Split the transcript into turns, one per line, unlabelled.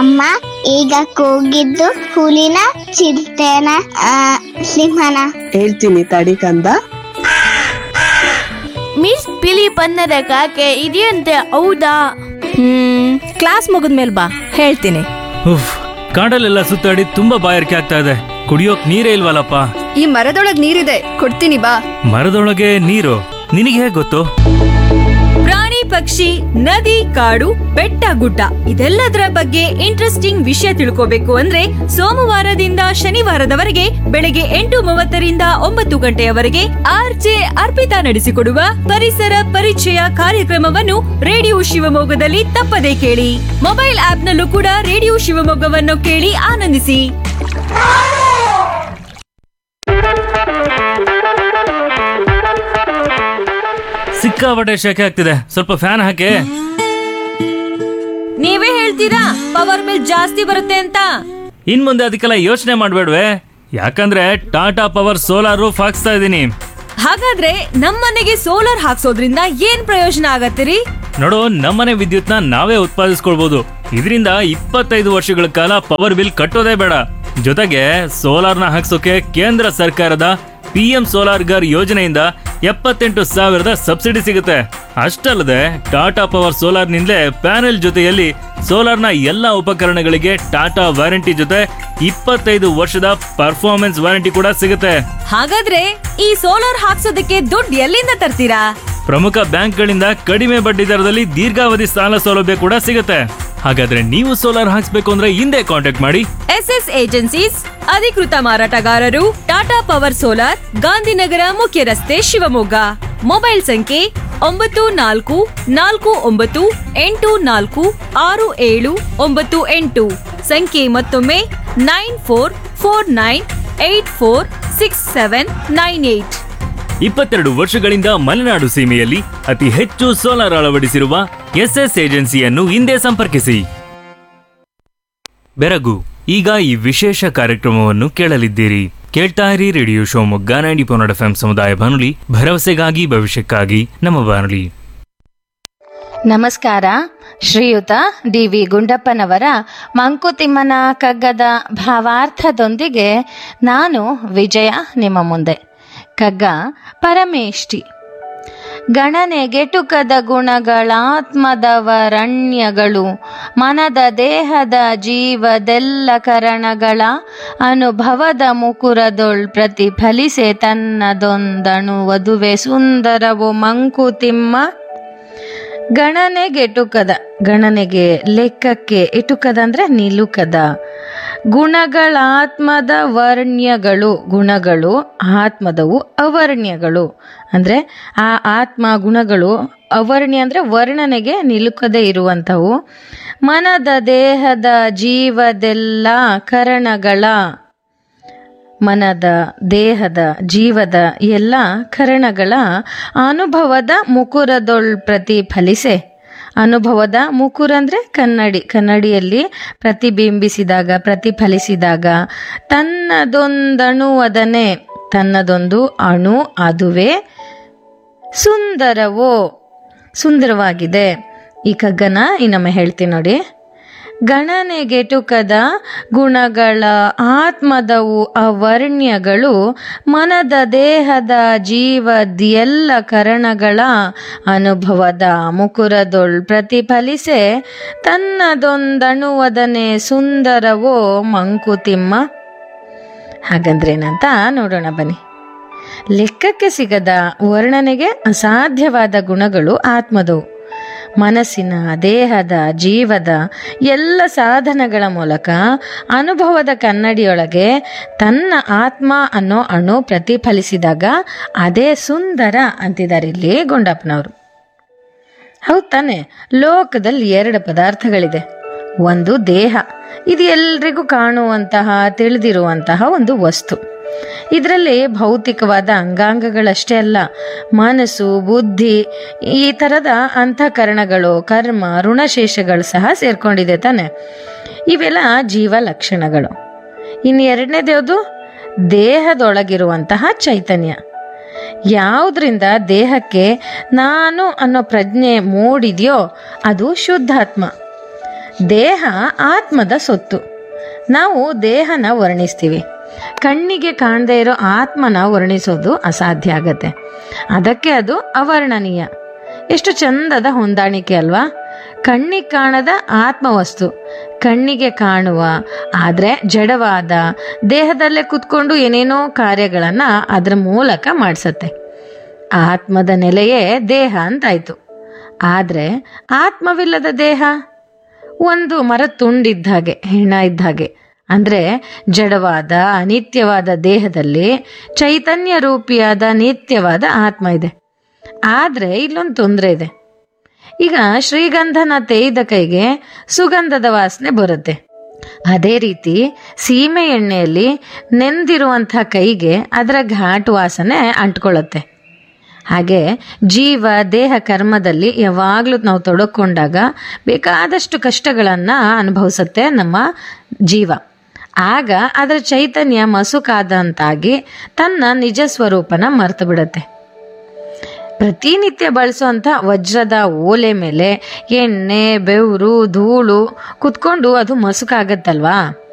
ಅಮ್ಮ ಈಗ ಕೂಗಿದ್ದು ಹುಲಿನ ಚಿರತೆನ ಆ, ಸಿಂಹನ
ಹೇಳ್ತೀನಿ ತಡಿ ಕಂದ
ಮಿಸ್ ಬಿಳಿ ಬಣ್ಣದ ಕಾಗೆ ಇದೆಯಂತೆ ಹೌದಾ
ಹ್ಮ್ ಕ್ಲಾಸ್ ಮುಗಿದ್ಮೇಲೆ ಬಾ ಹೇಳ್ತೀನಿ
ಉಫ್ ಕಾಡಲ್ಲೆಲ್ಲ ಸುತ್ತಾಡಿ ತುಂಬಾ ಬಾಯಾರಿಕೆ ಆಗ್ತಾ ಇದೆ ಕುಡಿಯೋಕ್ ನೀರೇ ಇಲ್ವಲ್ಲಪ್ಪ
ಈ ಮರದೊಳಗ್ ನೀರಿದೆ ಕೊಡ್ತೀನಿ ಬಾ
ಮರದೊಳಗೆ ನೀರು ನಿನಗೆ ಹೇಗ್ ಗೊತ್ತು
ಪ್ರಾಣಿ ಪಕ್ಷಿ ನದಿ ಕಾಡು ಬೆಟ್ಟ ಗುಡ್ಡ ಇದೆಲ್ಲದರ ಬಗ್ಗೆ ಇಂಟ್ರೆಸ್ಟಿಂಗ್ ವಿಷಯ ತಿಳ್ಕೋಬೇಕು ಅಂದ್ರೆ ಸೋಮವಾರದಿಂದ ಶನಿವಾರದವರೆಗೆ ಬೆಳಗ್ಗೆ ಎಂಟು ಮೂವತ್ತರಿಂದ ಒಂಬತ್ತು ಗಂಟೆಯವರೆಗೆ ಆರ್ಜೆ ಅರ್ಪಿತಾ ನಡೆಸಿಕೊಡುವ ಪರಿಸರ ಪರಿಚಯ ಕಾರ್ಯಕ್ರಮವನ್ನು ರೇಡಿಯೋ ಶಿವಮೊಗ್ಗದಲ್ಲಿ ತಪ್ಪದೇ ಕೇಳಿ ಮೊಬೈಲ್ ಆಪ್ನಲ್ಲೂ ಕೂಡ ರೇಡಿಯೋ ಶಿವಮೊಗ್ಗವನ್ನು ಕೇಳಿ ಆನಂದಿಸಿ
ಸಿಕ್ಕಾಪಟ್ಟೆ ಶೆಕೆ ಆಗ್ತಿದೆ ಸ್ವಲ್ಪ ಫ್ಯಾನ್ ಹಾಕಿ
ನೀವೇ ಹೇಳ್ತೀರಾ ಪವರ್ ಬಿಲ್ ಜಾಸ್ತಿ ಬರುತ್ತೆ ಅಂತ
ಇನ್ ಮುಂದೆ ಅದಕ್ಕೆಲ್ಲ ಯೋಚನೆ ಮಾಡ್ಬೇಡ್ವೆ ಯಾಕಂದ್ರೆ ಟಾಟಾ ಪವರ್ ಸೋಲಾರ್ ರೂಫ್ ಹಾಕ್ಸ್ತಾ ಇದೀನಿ
ಹಾಗಾದ್ರೆ ನಮ್ಮನೆಗೆ ಸೋಲಾರ್ ಹಾಕ್ಸೋದ್ರಿಂದ ಏನ್ ಪ್ರಯೋಜನ ಆಗತ್ತಿರಿ
ನೋಡು ನಮ್ಮನೆ ವಿದ್ಯುತ್ನ ನಾವೇ ಉತ್ಪಾದಿಸ್ಕೊಳ್ಬಹುದು ಇದರಿಂದ ಇಪ್ಪತ್ತೈದು ವರ್ಷಗಳ ಕಾಲ ಪವರ್ ಬಿಲ್ ಕಟ್ಟೋದೇ ಬೇಡ ಜೊತೆಗೆ ಸೋಲಾರ್ನ ಹಾಕ್ಸೋಕೆ ಕೇಂದ್ರ ಸರ್ಕಾರದ ಪಿ ಎಂ ಸೋಲಾರ್ ಗರ್ ಯೋಜನೆಯಿಂದ ಎಪ್ಪತ್ತೆಂಟು ಸಾವಿರದ ಸಬ್ಸಿಡಿ ಸಿಗುತ್ತೆ ಅಷ್ಟಲ್ಲದೆ ಟಾಟಾ ಪವರ್ ಸೋಲಾರ್ನಿಂದಲೇ ಪ್ಯಾನೆಲ್ ಜೊತೆಯಲ್ಲಿ ಸೋಲಾರ್ನ ಎಲ್ಲ ಉಪಕರಣಗಳಿಗೆ ಟಾಟಾ ವಾರಂಟಿ ಜೊತೆ ಇಪ್ಪತ್ತೈದು ವರ್ಷದ ಪರ್ಫಾರ್ಮೆನ್ಸ್ ವಾರಂಟಿ ಕೂಡ ಸಿಗುತ್ತೆ
ಹಾಗಾದ್ರೆ ಈ ಸೋಲಾರ್ ಹಾಕ್ಸೋದಕ್ಕೆ ದುಡ್ಡು ಎಲ್ಲಿಂದ ತರ್ತೀರಾ
ಪ್ರಮುಖ ಬ್ಯಾಂಕ್ಗಳಿಂದ ಕಡಿಮೆ ಬಡ್ಡಿ ದರದಲ್ಲಿ ದೀರ್ಘಾವಧಿ ಸಾಲ ಸೌಲಭ್ಯ ಕೂಡ ಸಿಗುತ್ತೆ ಹಾಗಾದ್ರೆ ನೀವು ಸೋಲಾರ್ ಹಾಕ್ಸ್ಬೇಕು ಅಂದ್ರೆ ಹಿಂದೆ ಕಾಂಟ್ಯಾಕ್ಟ್ ಮಾಡಿ
ಎಸ್ ಎಸ್ ಏಜೆನ್ಸೀಸ್ ಅಧಿಕೃತ ಮಾರಾಟಗಾರರು ಟಾಟಾ ಪವರ್ ಸೋಲಾರ್ ಗಾಂಧಿನಗರ ಮುಖ್ಯ ರಸ್ತೆ ಶಿವಮೊಗ್ಗ ಮೊಬೈಲ್ ಸಂಖ್ಯೆ ಒಂಬತ್ತು ನಾಲ್ಕು ನಾಲ್ಕು ಒಂಬತ್ತು ಎಂಟು ನಾಲ್ಕು ಆರು ಏಳು ಒಂಬತ್ತು ಎಂಟು ಸಂಖ್ಯೆ ಮತ್ತೊಮ್ಮೆ nine four four nine eight four six seven nine eight
ಇಪ್ಪತ್ತೆರಡು ವರ್ಷಗಳಿಂದ ಮಲೆನಾಡು ಸೀಮೆಯಲ್ಲಿ ಅತಿ ಹೆಚ್ಚು ಸೋಲಾರ್ ಅಳವಡಿಸಿರುವ ಎಸ್ಎಸ್ ಏಜೆನ್ಸಿಯನ್ನು ಹಿಂದೆ ಸಂಪರ್ಕಿಸಿ ಬೆರಗು ಈಗ ಈ ವಿಶೇಷ ಕಾರ್ಯಕ್ರಮವನ್ನು ಕೇಳಲಿದ್ದೀರಿ ಕೇಳ್ತಾ ಇರಿ ರೇಡಿಯೋ ಶಿವಮೊಗ್ಗ ನೈಂಟಿ ಪೊನ್ನಡ ಎಫ್ ಸಮುದಾಯ ಬಾನುಲಿ ಭರವಸೆಗಾಗಿ ಭವಿಷ್ಯಕ್ಕಾಗಿ ನಮ್ಮ ಬಾನುಲಿ
ನಮಸ್ಕಾರ ಶ್ರೀಯುತ ಡಿ ವಿ ಗುಂಡಪ್ಪನವರ ಮಂಕುತಿಮ್ಮನ ಕಗ್ಗದ ಭಾವಾರ್ಥದೊಂದಿಗೆ ನಾನು ವಿಜಯ ನಿಮ್ಮ ಮುಂದೆ ಕಗ್ಗ ಪರಮೇಷ್ಠಿ ಗಣನೆಗೆಟುಕದ ಗುಣಗಳಾತ್ಮದವರಣ್ಯಗಳು ಮನದ ದೇಹದ ಜೀವದೆಲ್ಲ ಕರಣಗಳ ಅನುಭವದ ಮುಕುರದೊಳ್ ಪ್ರತಿಫಲಿಸೆ ತನ್ನದೊಂದಣು ವಧುವೆ ಸುಂದರವು ಮಂಕುತಿಮ್ಮ ಗಣನೆಗೆ ಎಟುಕದ ಗಣನೆಗೆ ಲೆಕ್ಕಕ್ಕೆ ಎಟುಕದ ಅಂದ್ರೆ ನಿಲುಕದ ಗುಣಗಳಾತ್ಮದ ವರ್ಣ್ಯಗಳು ಗುಣಗಳು ಆತ್ಮದವು ಅವರ್ಣ್ಯಗಳು ಅಂದ್ರೆ ಆ ಆತ್ಮ ಗುಣಗಳು ಅವರ್ಣ್ಯ ಅಂದ್ರೆ ವರ್ಣನೆಗೆ ನಿಲುಕದೆ ಇರುವಂಥವು ಮನದ ದೇಹದ ಜೀವದೆಲ್ಲ ಕರಣಗಳ ಮನದ ದೇಹದ ಜೀವದ ಎಲ್ಲ ಕರಣಗಳ ಅನುಭವದ ಮುಕುರದೊಳ್ ಪ್ರತಿಫಲಿಸೆ ಅನುಭವದ ಮುಕುರ ಅಂದರೆ ಕನ್ನಡಿ ಕನ್ನಡಿಯಲ್ಲಿ ಪ್ರತಿಬಿಂಬಿಸಿದಾಗ ಪ್ರತಿಫಲಿಸಿದಾಗ ತನ್ನದೊಂದಣುವದನೆ ತನ್ನದೊಂದು ಅಣು ಅದುವೇ ಸುಂದರವೋ ಸುಂದರವಾಗಿದೆ ಈ ಕಗ್ಗನ ಇನ್ನೊಮ್ಮೆ ಹೇಳ್ತೀನಿ ನೋಡಿ ಗಣನೆಗೆಟುಕದ ಗುಣಗಳ ಆತ್ಮದವು ಅವರ್ಣ್ಯಗಳು ಮನದ ದೇಹದ ಜೀವದ ಎಲ್ಲ ಕರಣಗಳ ಅನುಭವದ ಮುಕುರದೊಳ್ ಪ್ರತಿಫಲಿಸೆ ತನ್ನದೊಂದಣುವದನೆ ಸುಂದರವೋ ಮಂಕುತಿಮ್ಮ ಹಾಗಂದ್ರೇನಂತ ನೋಡೋಣ ಬನ್ನಿ ಲೆಕ್ಕಕ್ಕೆ ಸಿಗದ ವರ್ಣನೆಗೆ ಅಸಾಧ್ಯವಾದ ಗುಣಗಳು ಆತ್ಮದವು ಮನಸ್ಸಿನ ದೇಹದ ಜೀವದ ಎಲ್ಲ ಸಾಧನಗಳ ಮೂಲಕ ಅನುಭವದ ಕನ್ನಡಿಯೊಳಗೆ ತನ್ನ ಆತ್ಮ ಅನ್ನೋ ಅಣು ಪ್ರತಿಫಲಿಸಿದಾಗ ಅದೇ ಸುಂದರ ಅಂತಿದ್ದಾರೆ ಇಲ್ಲಿ ಗುಂಡಪ್ಪನವರು ಹೌದು ತಾನೆ ಲೋಕದಲ್ಲಿ ಎರಡು ಪದಾರ್ಥಗಳಿದೆ ಒಂದು ದೇಹ ಇದು ಎಲ್ರಿಗೂ ಕಾಣುವಂತಹ ತಿಳಿದಿರುವಂತಹ ಒಂದು ವಸ್ತು ಇದರಲ್ಲಿ ಭೌತಿಕವಾದ ಅಂಗಾಂಗಗಳಷ್ಟೇ ಅಲ್ಲ ಮನಸ್ಸು ಬುದ್ಧಿ ಈ ಥರದ ಅಂತಃಕರಣಗಳು ಕರ್ಮ ಋಣಶೇಷಗಳು ಸಹ ಸೇರ್ಕೊಂಡಿದೆ ತಾನೆ ಇವೆಲ್ಲ ಜೀವ ಲಕ್ಷಣಗಳು ಇನ್ನು ಎರಡನೇದು ದೇಹದೊಳಗಿರುವಂತಹ ಚೈತನ್ಯ ಯಾವುದರಿಂದ ದೇಹಕ್ಕೆ ನಾನು ಅನ್ನೋ ಪ್ರಜ್ಞೆ ಮೂಡಿದೆಯೋ ಅದು ಶುದ್ಧಾತ್ಮ ದೇಹ ಆತ್ಮದ ಸೊತ್ತು ನಾವು ದೇಹನ ವರ್ಣಿಸ್ತೀವಿ ಕಣ್ಣಿಗೆ ಕಾಣದೇ ಇರೋ ಆತ್ಮನ ವರ್ಣಿಸೋದು ಅಸಾಧ್ಯ ಆಗತ್ತೆ ಅದಕ್ಕೆ ಅದು ಅವರ್ಣನೀಯ ಎಷ್ಟು ಚಂದದ ಹೊಂದಾಣಿಕೆ ಅಲ್ವಾ ಕಣ್ಣಿಗೆ ಕಾಣದ ಆತ್ಮವಸ್ತು ಕಣ್ಣಿಗೆ ಕಾಣುವ ಆದರೆ ಜಡವಾದ ದೇಹದಲ್ಲೇ ಕುತ್ಕೊಂಡು ಏನೇನೋ ಕಾರ್ಯಗಳನ್ನು ಅದರ ಮೂಲಕ ಮಾಡಿಸತ್ತೆ ಆತ್ಮದ ನೆಲೆಯೇ ದೇಹ ಅಂತಾಯ್ತು ಆದರೆ ಆತ್ಮವಿಲ್ಲದ ದೇಹ ಒಂದು ಮರ ತುಂಡಿದ್ದ ಹಾಗೆ ಹೆಣ ಇದ್ದ ಹಾಗೆ ಅಂದರೆ ಜಡವಾದ ಅನಿತ್ಯವಾದ ದೇಹದಲ್ಲಿ ಚೈತನ್ಯ ರೂಪಿಯಾದ ನಿತ್ಯವಾದ ಆತ್ಮ ಇದೆ ಆದರೆ ಇಲ್ಲೊಂದು ತೊಂದರೆ ಇದೆ ಈಗ ಶ್ರೀಗಂಧನ ತೇಯ್ದ ಕೈಗೆ ಸುಗಂಧದ ವಾಸನೆ ಬರುತ್ತೆ ಅದೇ ರೀತಿ ಸೀಮೆ ಎಣ್ಣೆಯಲ್ಲಿ ನೆಂದಿರುವಂಥ ಕೈಗೆ ಅದರ ಘಾಟ್ ವಾಸನೆ ಅಂಟ್ಕೊಳ್ಳುತ್ತೆ ಹಾಗೆ ಜೀವ ದೇಹ ಕರ್ಮದಲ್ಲಿ ಯಾವಾಗಲೂ ನಾವು ತೊಡಕೊಂಡಾಗ ಬೇಕಾದಷ್ಟು ಕಷ್ಟಗಳನ್ನು ಅನುಭವಿಸುತ್ತೆ ನಮ್ಮ ಜೀವ ಆಗ ಅದರ ಚೈತನ್ಯ ಮಸುಕಾದಂತಾಗಿ ತನ್ನ ನಿಜ ಸ್ವರೂಪನ ಮರೆತು ಬಿಡುತ್ತೆ ಪ್ರತಿನಿತ್ಯ ಬಳಸುವಂಥ ವಜ್ರದ ಓಲೆ ಮೇಲೆ ಎಣ್ಣೆ ಬೆವರು ಧೂಳು ಕುತ್ಕೊಂಡು ಅದು ಮಸುಕಾಗತ್ತಲ್ವಾ